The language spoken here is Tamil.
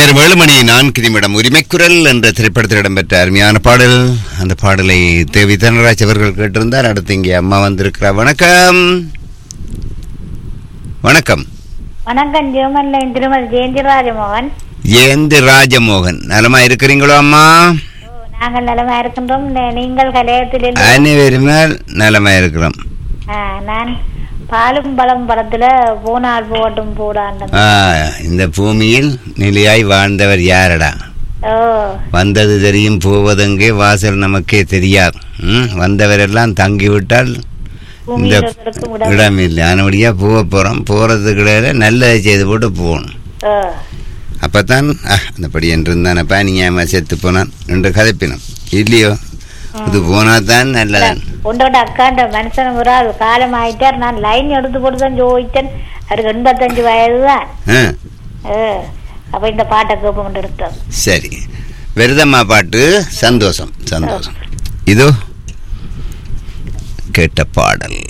நேரம் ஏழு மணி நான்கு நிமிடம் உரிமைக்குரல் என்ற திரைப்படத்தில் இடம்பெற்ற அருமையான பாடல் அந்த பாடலை தேவி தனராஜ் அவர்கள் கேட்டிருந்தார் அடுத்து இங்கே அம்மா வந்திருக்கிறார் வணக்கம் வணக்கம் வணக்கம் ஜெர்மன்ல திருமதி ஜெயந்தி ராஜமோகன் ஜெயந்தி ராஜமோகன் நலமா இருக்கிறீங்களோ அம்மா ஓ, நாங்கள் நலமா இருக்கின்றோம் நே- நீங்கள் கலையத்தில் அனைவருமே நலமா இருக்கிறோம் நான் பாலும் பழம் படத்துல போனால் போகட்டும் போடாண்ட ஆ, இந்த பூமியில் நிலையாய் வாழ்ந்தவர் யாரடா ஓ வந்தது தெரியும் போவதெங்கே வாசல் நமக்கே தெரியாது ம், வந்தவரெல்லாம் தங்கிவிட்டால் இந்த பூமியில் ஒருவருக்கும் இடம் இடம் இல்லை ஆனபடியா போக போறோம் போறதுக்கு இடையில நல்லதை செய்து போட்டு போகணும் ஓ, அப்பத்தான் அஹ், அந்தபடி என்று இருந்தானப்பா நீ ஏமா செத்து போனான் என்று கதைப்பினோம் இல்லையோ இது போனா தான் நல்லதான் உன்னோட அக்காண்ட மனுஷன் ஒரு ஆள் காலம் ஆயிட்டார் நான் லைன் எடுத்து போட்டு தான் ஜோதித்தேன் அவருக்கு எண்பத்தஞ்சு வயது தான் ஆ, அப்ப இந்த பாட்டை கேட்போம் எடுத்தோம் சரி விரதம்மா பாட்டு சந்தோஷம் சந்தோஷம் இதோ கேட்ட பாடல்